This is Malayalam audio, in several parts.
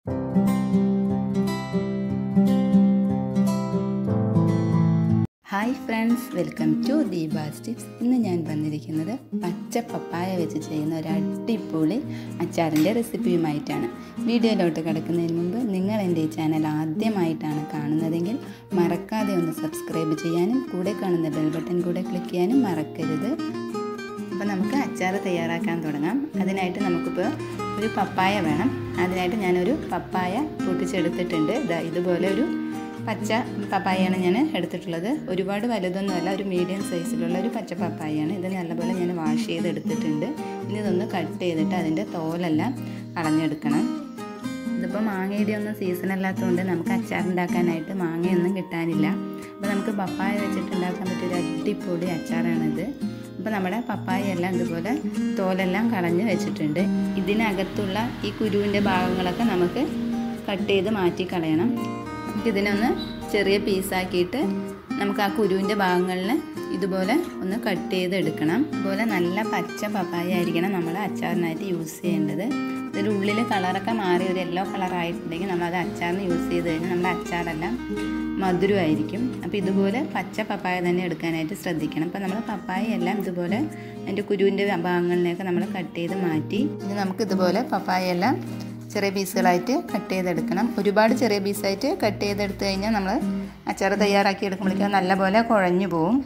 hi friends welcome to Deepa's tips ഇന്ന് ഞാൻ വന്നിരിക്കുന്നത് പച്ച പപ്പായ വെച്ച് ചെയ്യുന്ന ഒരു അടിപൊളി അച്ചാറിൻ്റെ റെസിപ്പിയുമായിട്ടാണ് വീഡിയോയിലോട്ട് കിടക്കുന്നതിന് മുമ്പ് നിങ്ങൾ എൻ്റെ ഈ ചാനൽ ആദ്യമായിട്ടാണ് കാണുന്നതെങ്കിൽ മറക്കാതെ ഒന്ന് സബ്സ്ക്രൈബ് ചെയ്യാനും കൂടെ കാണുന്ന ബെൽ ബട്ടൺ കൂടെ ക്ലിക്ക് ചെയ്യാനും മറക്കരുത് അപ്പോൾ നമുക്ക് അച്ചാർ തയ്യാറാക്കാൻ തുടങ്ങാം അതിനായിട്ട് നമുക്കിപ്പോൾ ഒരു പപ്പായ വേണം അതിനായിട്ട് ഞാനൊരു പപ്പായ പൊട്ടിച്ചെടുത്തിട്ടുണ്ട് ഇതാ ഇതുപോലെ ഒരു പച്ച പപ്പായയാണ് ഞാൻ എടുത്തിട്ടുള്ളത് ഒരുപാട് വലുതൊന്നുമല്ല ഒരു മീഡിയം സൈസിലുള്ള ഒരു പച്ച പപ്പായയാണ് ഇത് നല്ലപോലെ ഞാൻ വാഷ് ചെയ്ത് എടുത്തിട്ടുണ്ട് ഇനി ഇതൊന്ന് കട്ട് ചെയ്തിട്ട് അതിൻ്റെ തോലെല്ലാം കളഞ്ഞെടുക്കണം ഇതിപ്പോൾ മാങ്ങയുടെ ഒന്നും സീസൺ അല്ലാത്തതുകൊണ്ട് നമുക്ക് അച്ചാറുണ്ടാക്കാനായിട്ട് മാങ്ങയൊന്നും കിട്ടാനില്ല അപ്പോൾ നമുക്ക് പപ്പായ വെച്ചിട്ട് ഉണ്ടാക്കാൻ പറ്റിയൊരു അടിപൊളി അച്ചാറാണിത് അപ്പോൾ നമ്മുടെ പപ്പായ എല്ലാം ഇതുപോലെ തോലെല്ലാം കളഞ്ഞ് വെച്ചിട്ടുണ്ട് ഇതിനകത്തുള്ള ഈ കുരുവിൻ്റെ ഭാഗങ്ങളൊക്കെ നമുക്ക് കട്ട് ചെയ്ത് മാറ്റി കളയണം നമുക്കിതിനൊന്ന് ചെറിയ പീസാക്കിയിട്ട് നമുക്ക് ആ കുരുവിൻ്റെ ഭാഗങ്ങളിൽ ഇതുപോലെ ഒന്ന് കട്ട് ചെയ്ത് എടുക്കണം അതുപോലെ നല്ല പച്ച പപ്പായ ആയിരിക്കണം നമ്മൾ അച്ചാറിനായിട്ട് യൂസ് ചെയ്യേണ്ടത് ഇതിൻ്റെ ഉള്ളിൽ കളറൊക്കെ മാറി ഒരു യെല്ലോ കളറായിട്ടുണ്ടെങ്കിൽ നമ്മളത് അച്ചാറിന് യൂസ് ചെയ്ത് കഴിഞ്ഞാൽ നമ്മുടെ അച്ചാറെല്ലാം മധുരമായിരിക്കും അപ്പോൾ ഇതുപോലെ പച്ച പപ്പായ തന്നെ എടുക്കാനായിട്ട് ശ്രദ്ധിക്കണം അപ്പോൾ നമ്മൾ പപ്പായ എല്ലാം ഇതുപോലെ അതിൻ്റെ കുരുവിൻ്റെ ഭാഗങ്ങളിലേക്ക് നമ്മൾ കട്ട് ചെയ്ത് മാറ്റി ഇനി നമുക്ക് ഇതുപോലെ പപ്പായ എല്ലാം ചെറിയ പീസുകളായിട്ട് കട്ട് ചെയ്തെടുക്കണം ഒരുപാട് ചെറിയ പീസായിട്ട് കട്ട് ചെയ്തെടുത്ത് കഴിഞ്ഞാൽ നമ്മൾ അച്ചാർ തയ്യാറാക്കി എടുക്കുമ്പോഴേക്കും നല്ലപോലെ കുഴഞ്ഞു പോവും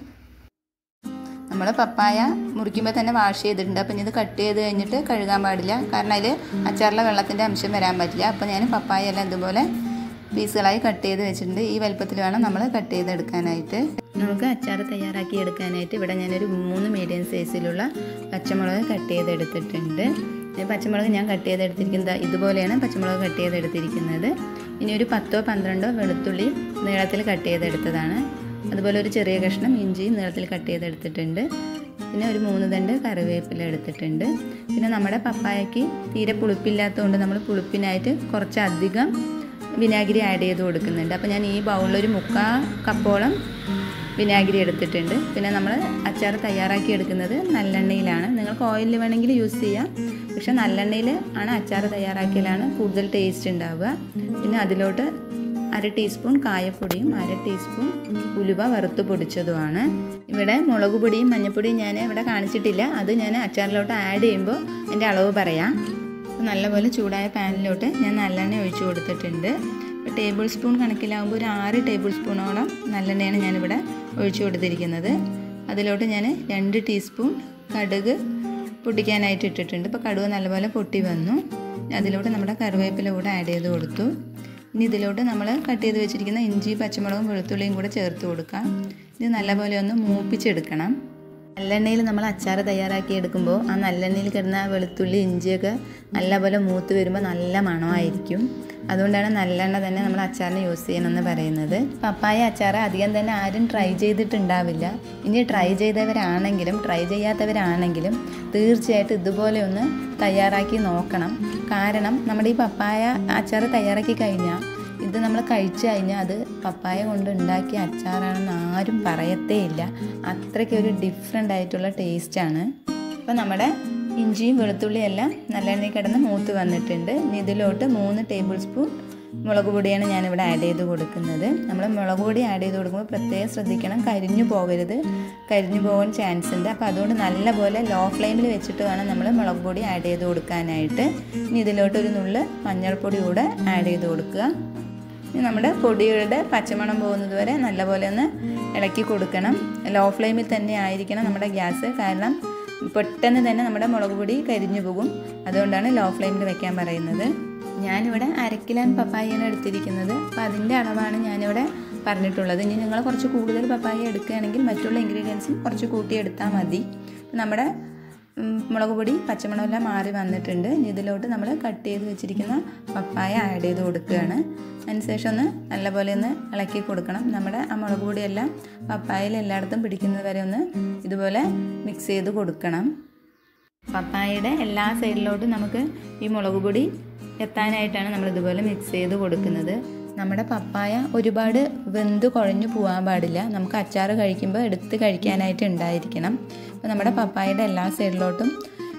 നമ്മൾ പപ്പായ മുറിക്കുമ്പോൾ തന്നെ വാഷ് ചെയ്തിട്ടുണ്ട് അപ്പം ഇത് കട്ട് ചെയ്ത് കഴിഞ്ഞിട്ട് കഴുകാൻ പാടില്ല കാരണം അതിൽ അച്ചാറിലെ വെള്ളത്തിൻ്റെ അംശം വരാൻ പറ്റില്ല അപ്പോൾ ഞാൻ പപ്പായ എല്ലാം ഇതുപോലെ പീസുകളായി കട്ട് ചെയ്ത് വെച്ചിട്ടുണ്ട് ഈ വലുപ്പത്തിൽ വേണം നമ്മൾ കട്ട് ചെയ്തെടുക്കാനായിട്ട് നമുക്ക് അച്ചാർ തയ്യാറാക്കി എടുക്കാനായിട്ട് ഇവിടെ ഞാനൊരു മൂന്ന് മീഡിയം സൈസിലുള്ള പച്ചമുളക് കട്ട് ചെയ്തെടുത്തിട്ടുണ്ട് പച്ചമുളക് ഞാൻ കട്ട് ചെയ്തെടുത്തിരിക്കുന്നത് ഇതുപോലെയാണ് പച്ചമുളക് കട്ട് ചെയ്തെടുത്തിരിക്കുന്നത് ഇനി ഒരു പത്തോ പന്ത്രണ്ടോ വെളുത്തുള്ളി നീളത്തിൽ കട്ട് ചെയ്തെടുത്തതാണ് അതുപോലെ ഒരു ചെറിയ കഷ്ണം ഇഞ്ചി നീളത്തിൽ കട്ട് ചെയ്തെടുത്തിട്ടുണ്ട് പിന്നെ ഒരു മൂന്ന് തണ്ട് കറിവേപ്പില എടുത്തിട്ടുണ്ട് പിന്നെ നമ്മുടെ പപ്പായക്ക് തീരെ പുളിപ്പില്ലാത്തതുകൊണ്ട് നമ്മൾ പുളിപ്പിനായിട്ട് കുറച്ചധികം വിനാഗിരി ആഡ് ചെയ്ത് കൊടുക്കുന്നുണ്ട് അപ്പോൾ ഞാൻ ഈ ബൗളിൽ ഒരു മുക്കാ കപ്പോളം വിനാഗിരി എടുത്തിട്ടുണ്ട് പിന്നെ നമ്മൾ അച്ചാർ തയ്യാറാക്കി എടുക്കുന്നത് നല്ലെണ്ണയിലാണ് നിങ്ങൾക്ക് ഓയിലിൽ വേണമെങ്കിൽ യൂസ് ചെയ്യാം പക്ഷെ നല്ലെണ്ണയിൽ ആണ് അച്ചാർ തയ്യാറാക്കിയാലാണ് കൂടുതൽ ടേസ്റ്റ് ഉണ്ടാവുക പിന്നെ അതിലോട്ട് അര ടീസ്പൂൺ കായപ്പൊടിയും അര ടീസ്പൂൺ ഉലുവ വറുത്ത് പൊടിച്ചതുമാണ് ഇവിടെ മുളക് പൊടിയും മഞ്ഞൾപ്പൊടിയും ഞാൻ ഇവിടെ കാണിച്ചിട്ടില്ല അത് ഞാൻ അച്ചാറിലോട്ട് ആഡ് ചെയ്യുമ്പോൾ എൻ്റെ അളവ് പറയാം നല്ലപോലെ ചൂടായ പാനിലോട്ട് ഞാൻ നല്ലെണ്ണ ഒഴിച്ചു കൊടുത്തിട്ടുണ്ട് ടേബിൾ സ്പൂൺ കണക്കിലാവുമ്പോൾ ഒരു ആറ് ടേബിൾ സ്പൂണോളം നല്ലെണ്ണയാണ് ഞാനിവിടെ ഒഴിച്ചു കൊടുത്തിരിക്കുന്നത് അതിലോട്ട് ഞാൻ രണ്ട് ടീസ്പൂൺ കടുക് പൊട്ടിക്കാനായിട്ട് ഇട്ടിട്ടുണ്ട് ഇപ്പോൾ കടുക് നല്ലപോലെ പൊട്ടി വന്നു അതിലോട്ട് നമ്മുടെ കറിവേപ്പില കൂടെ ആഡ് ചെയ്ത് കൊടുത്തു ഇനി ഇതിലോട്ട് നമ്മൾ കട്ട് ചെയ്ത് വെച്ചിരിക്കുന്ന ഇഞ്ചി പച്ചമുളകും വെളുത്തുള്ളിയും കൂടെ ചേർത്ത് കൊടുക്കാം ഇത് നല്ലപോലെ ഒന്ന് മൂപ്പിച്ചെടുക്കണം നല്ലെണ്ണയിൽ നമ്മൾ അച്ചാർ തയ്യാറാക്കി എടുക്കുമ്പോൾ ആ നല്ലെണ്ണയിൽ കിടന്ന വെളുത്തുള്ളി ഇഞ്ചിയൊക്കെ നല്ലപോലെ മൂത്ത് വരുമ്പോൾ നല്ല മണമായിരിക്കും അതുകൊണ്ടാണ് നല്ലെണ്ണ തന്നെ നമ്മൾ അച്ചാറിന് യൂസ് ചെയ്യണമെന്ന് പറയുന്നത് പപ്പായ അച്ചാർ അധികം തന്നെ ആരും ട്രൈ ചെയ്തിട്ടുണ്ടാവില്ല ഇനി ട്രൈ ചെയ്തവരാണെങ്കിലും ട്രൈ ചെയ്യാത്തവരാണെങ്കിലും തീർച്ചയായിട്ടും ഇതുപോലെ ഒന്ന് തയ്യാറാക്കി നോക്കണം കാരണം നമ്മുടെ ഈ പപ്പായ അച്ചാർ തയ്യാറാക്കി കഴിഞ്ഞാൽ ഇത് നമ്മൾ കഴിച്ചു കഴിഞ്ഞാൽ അത് പപ്പായ കൊണ്ട് ഉണ്ടാക്കിയ അച്ചാറാണെന്ന് ആരും പറയത്തേ ഇല്ല അത്രയ്ക്ക് ഒരു ഡിഫറെൻ്റ് ആയിട്ടുള്ള ടേസ്റ്റാണ് അപ്പോൾ നമ്മുടെ ഇഞ്ചിയും വെളുത്തുള്ളിയും എല്ലാം നല്ലെണ്ണയിൽ കിടന്ന് മൂത്ത് വന്നിട്ടുണ്ട് ഇതിലോട്ട് മൂന്ന് ടേബിൾ സ്പൂൺ മുളക് പൊടിയാണ് ഞാനിവിടെ ആഡ് ചെയ്ത് കൊടുക്കുന്നത് നമ്മൾ മുളക് പൊടി ആഡ് ചെയ്ത് കൊടുക്കുമ്പോൾ പ്രത്യേകം ശ്രദ്ധിക്കണം കരിഞ്ഞു പോകരുത് കരിഞ്ഞു പോകാൻ ചാൻസ് ഉണ്ട് അപ്പോൾ അതുകൊണ്ട് നല്ലപോലെ ലോ ഫ്ലെയിമിൽ വെച്ചിട്ട് വേണം നമ്മൾ മുളക് പൊടി ആഡ് ചെയ്ത് കൊടുക്കാനായിട്ട് ഇനി ഇതിലോട്ട് ഒരു നുള്ള് മഞ്ഞൾപ്പൊടി കൂടെ ആഡ് ചെയ്ത് കൊടുക്കുക ഇനി നമ്മുടെ പൊടികളുടെ പച്ചമണം പോകുന്നത് വരെ നല്ലപോലെ ഒന്ന് ഇളക്കി കൊടുക്കണം ലോ ഫ്ലെയിമിൽ തന്നെ ആയിരിക്കണം നമ്മുടെ ഗ്യാസ് കാരണം പെട്ടെന്ന് തന്നെ നമ്മുടെ മുളക് പൊടി കരിഞ്ഞു പോകും അതുകൊണ്ടാണ് ലോ ഫ്ലെയിമിൽ വെക്കാൻ പറയുന്നത് ഞാനിവിടെ അരക്കിലാൻ പപ്പായാണ് എടുത്തിരിക്കുന്നത് അപ്പോൾ അതിൻ്റെ അളവാണ് ഞാനിവിടെ പറഞ്ഞിട്ടുള്ളത് ഇനി നിങ്ങൾ കുറച്ച് കൂടുതൽ പപ്പായ എടുക്കുകയാണെങ്കിൽ മറ്റുള്ള ഇൻഗ്രീഡിയൻസും കുറച്ച് കൂട്ടിയെടുത്താൽ മതി നമ്മുടെ മുളക് പൊടി പച്ചമുളകെല്ലാം മാറി വന്നിട്ടുണ്ട് ഇതിലോട്ട് നമ്മൾ കട്ട് ചെയ്ത് വെച്ചിരിക്കുന്ന പപ്പായ ആഡ് ചെയ്ത് കൊടുക്കുകയാണ് അതിനുശേഷം ഒന്ന് നല്ലപോലെ ഒന്ന് ഇളക്കി കൊടുക്കണം നമ്മുടെ ആ മുളക് പൊടിയെല്ലാം പപ്പായയിൽ എല്ലായിടത്തും പിടിക്കുന്നത് വരെ ഒന്ന് ഇതുപോലെ മിക്സ് ചെയ്ത് കൊടുക്കണം പപ്പായയുടെ എല്ലാ സൈഡിലോട്ടും നമുക്ക് ഈ മുളക് പൊടി എത്താനായിട്ടാണ് നമ്മൾ ഇതുപോലെ മിക്സ് ചെയ്ത് കൊടുക്കുന്നത് നമ്മുടെ പപ്പായ ഒരുപാട് വെന്ത് കുഴഞ്ഞു പോകാൻ പാടില്ല നമുക്ക് അച്ചാർ കഴിക്കുമ്പോൾ എടുത്ത് കഴിക്കാനായിട്ട് ഉണ്ടായിരിക്കണം അപ്പോൾ നമ്മുടെ പപ്പായയുടെ എല്ലാ സൈഡിലോട്ടും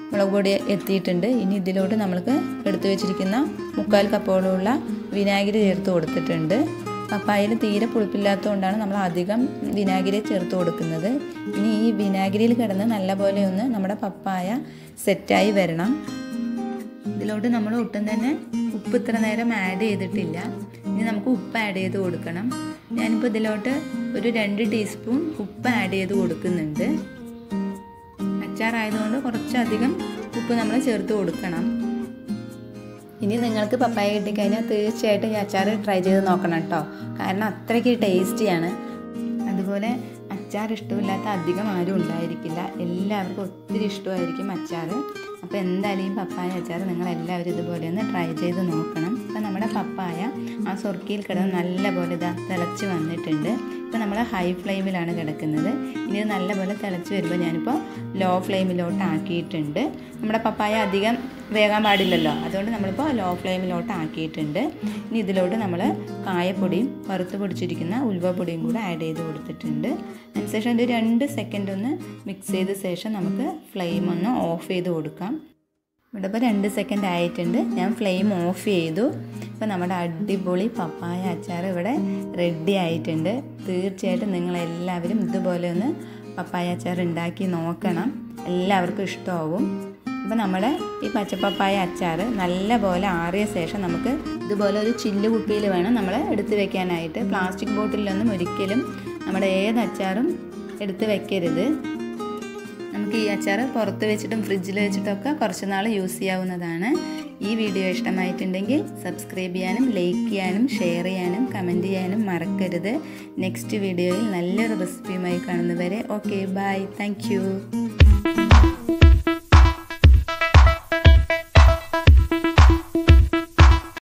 മുളക് പൊടി എത്തിയിട്ടുണ്ട് ഇനി ഇതിലോട്ട് നമ്മൾക്ക് എടുത്തു വെച്ചിരിക്കുന്ന മുക്കാൽ കപ്പോളമുള്ള വിനാഗിരി ചേർത്ത് കൊടുത്തിട്ടുണ്ട് പപ്പായയിൽ തീരെ പുളിപ്പില്ലാത്തതുകൊണ്ടാണ് നമ്മൾ അധികം വിനാഗിരി ചേർത്ത് കൊടുക്കുന്നത് ഇനി ഈ വിനാഗിരിയിൽ കിടന്ന് നല്ലപോലെ ഒന്ന് നമ്മുടെ പപ്പായ സെറ്റായി വരണം ഇതിലോട്ട് നമ്മൾ ഒട്ടും തന്നെ ഉപ്പ് ഇത്ര നേരം ആഡ് ചെയ്തിട്ടില്ല ഇനി നമുക്ക് ഉപ്പ് ആഡ് ചെയ്ത് കൊടുക്കണം ഞാനിപ്പോൾ ഇതിലോട്ട് ഒരു രണ്ട് ടീസ്പൂൺ ഉപ്പ് ആഡ് ചെയ്ത് കൊടുക്കുന്നുണ്ട് അച്ചാറായതുകൊണ്ട് കുറച്ചധികം ഉപ്പ് നമ്മൾ ചേർത്ത് കൊടുക്കണം ഇനി നിങ്ങൾക്ക് പപ്പായ കിട്ടിക്കഴിഞ്ഞാൽ തീർച്ചയായിട്ടും ഈ അച്ചാർ ട്രൈ ചെയ്ത് നോക്കണം കേട്ടോ കാരണം അത്രയ്ക്ക് ടേസ്റ്റിയാണ് അതുപോലെ അച്ചാർ ഇഷ്ടമില്ലാത്ത അധികം ആരും ഉണ്ടായിരിക്കില്ല എല്ലാവർക്കും ഒത്തിരി ഇഷ്ടമായിരിക്കും അച്ചാർ അപ്പോൾ എന്തായാലും ഈ പപ്പായ അച്ചാർ നിങ്ങൾ എല്ലാവരും ഇതുപോലെ ഒന്ന് ട്രൈ ചെയ്ത് നോക്കണം അപ്പോൾ നമ്മുടെ പപ്പായ ആ സൊർക്കിയിൽ കിടന്ന് നല്ലപോലെ ഇതാ തിളച്ച് വന്നിട്ടുണ്ട് ഇപ്പോൾ നമ്മൾ ഹൈ ഫ്ലെയിമിലാണ് കിടക്കുന്നത് ഇനി ഇത് നല്ലപോലെ തിളച്ച് വരുമ്പോൾ ഞാനിപ്പോൾ ലോ ഫ്ലെയിമിലോട്ട് ആക്കിയിട്ടുണ്ട് നമ്മുടെ പപ്പായ അധികം വേകാൻ പാടില്ലല്ലോ അതുകൊണ്ട് നമ്മളിപ്പോൾ ലോ ഫ്ലെയിമിലോട്ട് ആക്കിയിട്ടുണ്ട് ഇനി ഇതിലോട്ട് നമ്മൾ കായപ്പൊടിയും വറുത്ത് പൊടിച്ചിരിക്കുന്ന ഉലുവപ്പൊടിയും കൂടെ ആഡ് ചെയ്ത് കൊടുത്തിട്ടുണ്ട് അതിനുശേഷം ഒരു രണ്ട് സെക്കൻഡ് ഒന്ന് മിക്സ് ചെയ്ത ശേഷം നമുക്ക് ഫ്ലെയിം ഒന്ന് ഓഫ് ചെയ്ത് കൊടുക്കാം ഇവിടെ ഇപ്പോൾ രണ്ട് സെക്കൻഡ് ആയിട്ടുണ്ട് ഞാൻ ഫ്ലെയിം ഓഫ് ചെയ്തു ഇപ്പോൾ നമ്മുടെ അടിപൊളി പപ്പായ അച്ചാർ ഇവിടെ റെഡി ആയിട്ടുണ്ട് തീർച്ചയായിട്ടും നിങ്ങളെല്ലാവരും ഇതുപോലെ ഒന്ന് പപ്പായ അച്ചാർ ഉണ്ടാക്കി നോക്കണം എല്ലാവർക്കും ഇഷ്ടമാവും അപ്പോൾ നമ്മുടെ ഈ പച്ചപ്പപ്പായ അച്ചാർ നല്ലപോലെ ആറിയ ശേഷം നമുക്ക് ഇതുപോലെ ഒരു ചില്ല് കുപ്പിയിൽ വേണം നമ്മൾ എടുത്ത് വെക്കാനായിട്ട് പ്ലാസ്റ്റിക് ബോട്ടിലൊന്നും ഒരിക്കലും നമ്മുടെ ഏത് അച്ചാറും എടുത്ത് വെക്കരുത് നമുക്ക് ഈ അച്ചാർ പുറത്ത് വെച്ചിട്ടും ഫ്രിഡ്ജിൽ വെച്ചിട്ടൊക്കെ കുറച്ച് നാൾ യൂസ് ചെയ്യാവുന്നതാണ് ഈ വീഡിയോ ഇഷ്ടമായിട്ടുണ്ടെങ്കിൽ സബ്സ്ക്രൈബ് ചെയ്യാനും ലൈക്ക് ചെയ്യാനും ഷെയർ ചെയ്യാനും കമൻറ്റ് ചെയ്യാനും മറക്കരുത് നെക്സ്റ്റ് വീഡിയോയിൽ നല്ലൊരു റെസിപ്പിയുമായി കാണുന്നവരെ ഓക്കെ ബൈ താങ്ക്